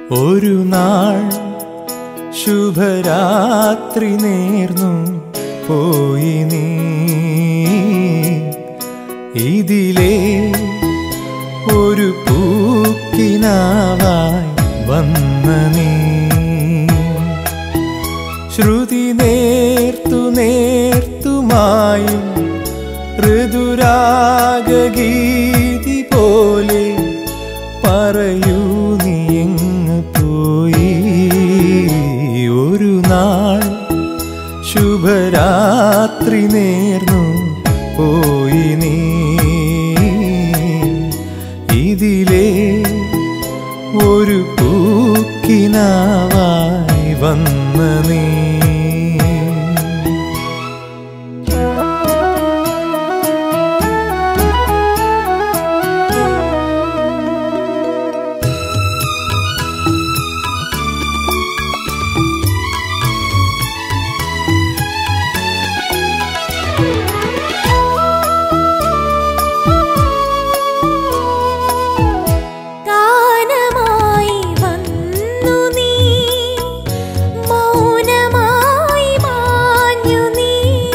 ഒരു നാൾ ശുഭരാത്രി നേർന്നു പോയി നീ ഇതിലേ ഒരു പൂക്കിനാവായി വന്ന നീ ശ്രുതി നേർത്തു നേർത്തുമായും ഋതുരാഗീതി പോലെ പറയൂ നീ എങ്ങ് പോയി ഒരു നാൾ ശുഭരാത്രി നേർന്നു പോയി നീ ഇതിലേ ഒരു പൂക്കിനാവായി വന്ന നീ ഗാനമായി വന്നു നീ മൗനമായി മാഞ്ഞു നീ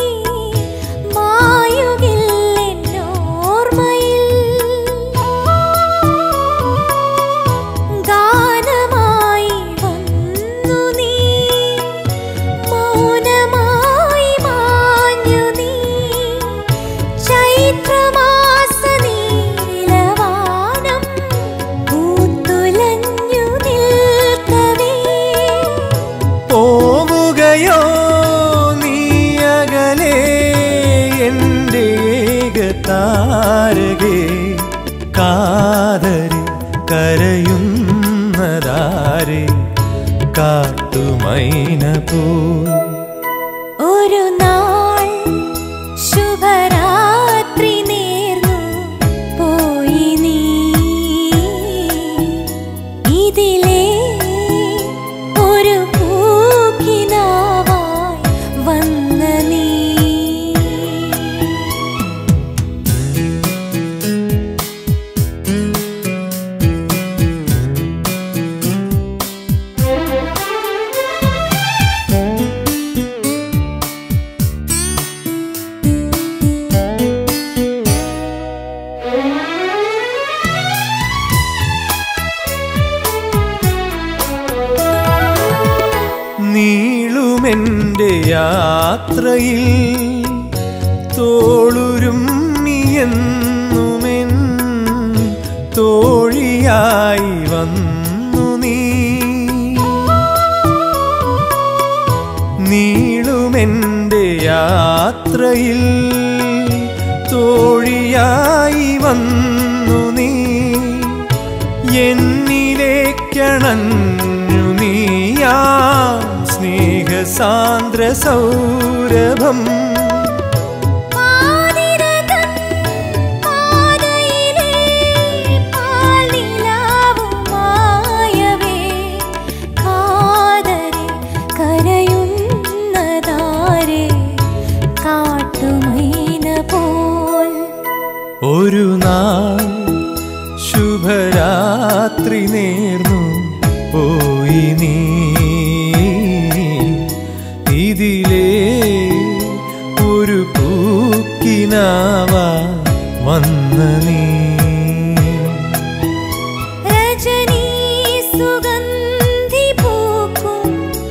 മായുകില്ലെന്നോർമ്മയിൽ ഗാനമായി വന്നു നീ മൗനമായി മാഞ്ഞു നീ ചൈത്രമാസ നീലവാനം പൂത്തുലഞ്ഞു നിൽക്കവേ പോവുകയോ നീ അകലെ എൻ്റെ താരകെ കാതരി കരയുന്നതാരെ കാട്ടുമൈന പോ ഒരു നാൾ ശുഭരാത്രി നേർന്നു പോയി നീ ഇതിലേ ഒരു പൂക്കിനാവായി വന്ന നീ നീളുമെൻ്റെ യാത്രയിൽ തോളുരും നീയെന്നുമെൻ തോഴിയായി വന്നു നീ നീളുമെൻ്റെ യാത്രയിൽ തോഴിയായി വന്നു നീ എന്നിലേക്കണഞ്ഞു നീയാ സ്നേഹസാന്ദ്ര സൗരഭം പാതിരകൻ പാതയിലേ പാൽനിലാവുമായവേ കാതരെ കരയുന്നതാരെ കാട്ടുമൈന പോൽ ഒരു നാൾ ശുഭരാത്രി നേർന്നു പോയി നീ ഇതിലേ ഒരു പൂക്കിനാവാ വന്ന നീ രജനീ സുഗന്ധി പൂക്കും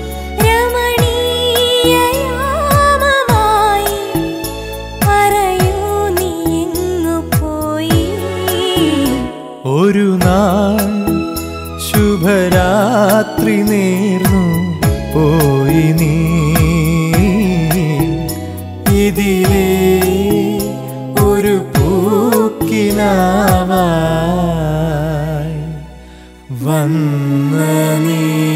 രമണീയയാമമായി പറയൂ നീ എങ്ങു പോയി ഒരു നാൾ ശുഭരാത്രി നേർന്നു പോയി നീ ഇതിലേ ഒരു പൂക്കിനാവായി വന്ന നീ